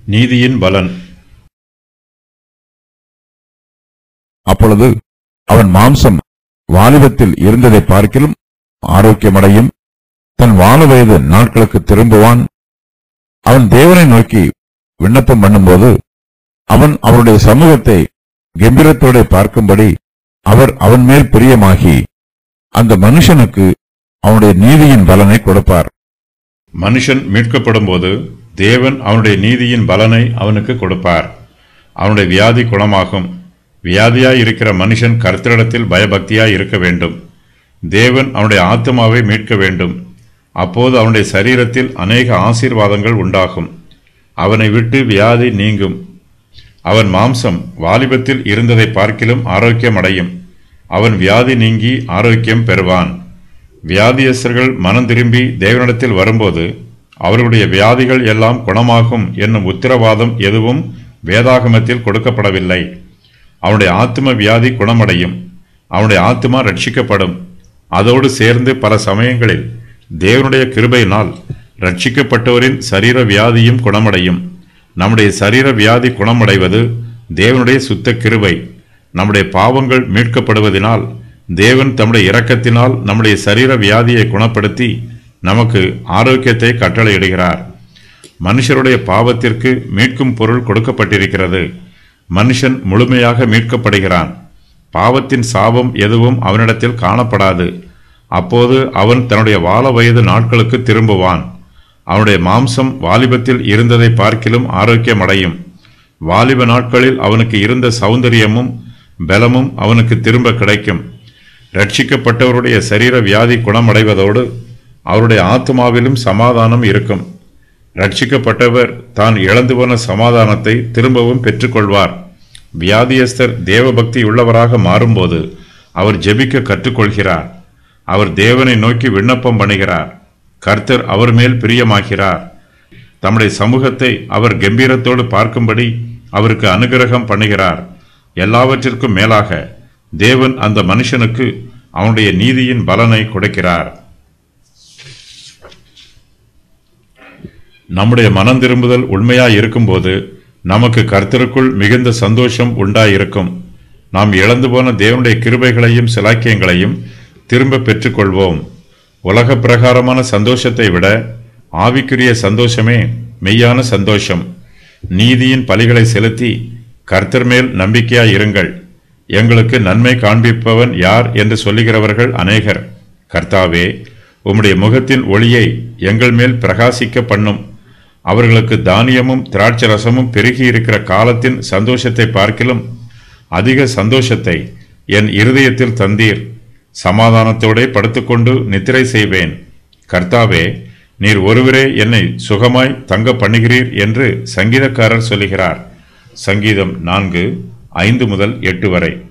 நீதியின் பலன் அப்பொழுது அவன் மாம்சம் வாலிபத்தில் இருந்ததை பார்க்கிலும் ஆரோக்கியமடையும் தன் வாழ வயது நாட்களுக்கு திரும்புவான் அவன் தேவனை நோக்கி விண்ணப்பம் பண்ணும்போது அவன் அவருடைய சமூகத்தை கம்பீரத்தோட பார்க்கும்படி அவர் அவன் மேல் பிரியமாகி அந்த மனுஷனுக்கு அவனுடைய நீதியின் பலனை கொடுப்பார் மனுஷன் மீட்கப்படும்போது தேவன் அவனுடைய நீதியின் பலனை அவனுக்கு கொடுப்பார் அவனுடைய வியாதி குணமாகும் வியாதியாய் இருக்கிற மனுஷன் கர்த்தரிடத்தில் பயபக்தியாய் இருக்க வேண்டும் தேவன் அவனுடைய ஆத்மாவை மீட்க வேண்டும் அப்போது அவனுடைய சரீரத்தில் அநேக ஆசீர்வாதங்கள் உண்டாகும் அவனை விட்டு வியாதி நீங்கும் அவன் மாம்சம் வாலிபத்தில் இருந்ததை பார்க்கிலும் ஆரோக்கியமடையும் அவன் வியாதி நீங்கி ஆரோக்கியம் பெறுவான் வியாதியஸ்தர்கள் மனம் திரும்பி தேவனிடத்தில் வரும்போது அவர்களுடைய வியாதிகள் எல்லாம் குணமாகும் என்னும் உத்தரவாதம் எதுவும் வேதாகமத்தில் கொடுக்கப்படவில்லை அவனுடைய ஆத்ம வியாதி குணமடையும் அவனுடைய ஆத்மா ரட்சிக்கப்படும் அதோடு சேர்ந்து பல சமயங்களில் தேவனுடைய கிருபையினால் ரட்சிக்கப்பட்டவரின் சரீர வியாதியும் குணமடையும் நம்முடைய சரீர வியாதி குணமடைவது தேவனுடைய சுத்த கிருபை நம்முடைய பாவங்கள் மீட்கப்படுவதினால் தேவன் தம்முடைய இரக்கத்தினால் நம்முடைய சரீர வியாதியை குணப்படுத்தி நமக்கு ஆரோக்கியத்தை கட்டளையிடுகிறார் மனுஷருடைய பாவத்திற்கு மீட்கும் பொருள் கொடுக்கப்பட்டிருக்கிறது மனுஷன் முழுமையாக மீட்கப்படுகிறான் பாவத்தின் சாபம் எதுவும் அவனிடத்தில் காணப்படாது அப்போது அவன் தன்னுடைய வாழ வயது நாட்களுக்கு திரும்புவான் அவனுடைய மாம்சம் வாலிபத்தில் இருந்ததை பார்க்கிலும் ஆரோக்கியமடையும் வாலிப நாட்களில் அவனுக்கு இருந்த சௌந்தரியமும் பலமும் அவனுக்கு திரும்ப கிடைக்கும் ரட்சிக்கப்பட்டவருடைய சரீர வியாதி குணமடைவதோடு அவருடைய ஆத்மாவிலும் சமாதானம் இருக்கும் ரட்சிக்கப்பட்டவர் தான் இழந்து போன சமாதானத்தை திரும்பவும் பெற்றுக்கொள்வார் வியாதியஸ்தர் தேவபக்தி உள்ளவராக மாறும்போது அவர் ஜெபிக்க கற்றுக்கொள்கிறார் அவர் தேவனை நோக்கி விண்ணப்பம் பண்ணுகிறார் கர்த்தர் அவர் மேல் பிரியமாகிறார் தம்முடைய சமூகத்தை அவர் கம்பீரத்தோடு பார்க்கும்படி அவருக்கு அனுகிரகம் பண்ணுகிறார் எல்லாவற்றிற்கும் மேலாக தேவன் அந்த மனுஷனுக்கு அவனுடைய நீதியின் பலனை கொடுக்கிறார் நம்முடைய மனம் திரும்புதல் உண்மையாய் இருக்கும்போது நமக்கு கர்த்தருக்குள் மிகுந்த சந்தோஷம் உண்டாயிருக்கும் நாம் இழந்து போன தேவனுடைய கிருபைகளையும் சிலாக்கியங்களையும் திரும்ப பெற்றுக்கொள்வோம் உலக பிரகாரமான சந்தோஷத்தை விட ஆவிக்குரிய சந்தோஷமே மெய்யான சந்தோஷம் நீதியின் பலிகளை செலுத்தி கர்த்தர் மேல் நம்பிக்கையாய் இருங்கள் எங்களுக்கு நன்மை காண்பிப்பவன் யார் என்று சொல்லுகிறவர்கள் அநேகர் கர்த்தாவே உம்முடைய முகத்தின் ஒளியை எங்கள் மேல் பிரகாசிக்க பண்ணும் அவர்களுக்கு தானியமும் திராட்சரசமும் பெருகி இருக்கிற காலத்தின் சந்தோஷத்தை பார்க்கிலும் அதிக சந்தோஷத்தை என் இருதயத்தில் தந்தீர் சமாதானத்தோடே படுத்துக்கொண்டு நித்திரை செய்வேன் கர்த்தாவே நீர் ஒருவரே என்னை சுகமாய் தங்க பண்ணுகிறீர் என்று சங்கீதக்காரர் சொல்லுகிறார் சங்கீதம் நான்கு ஐந்து முதல் எட்டு வரை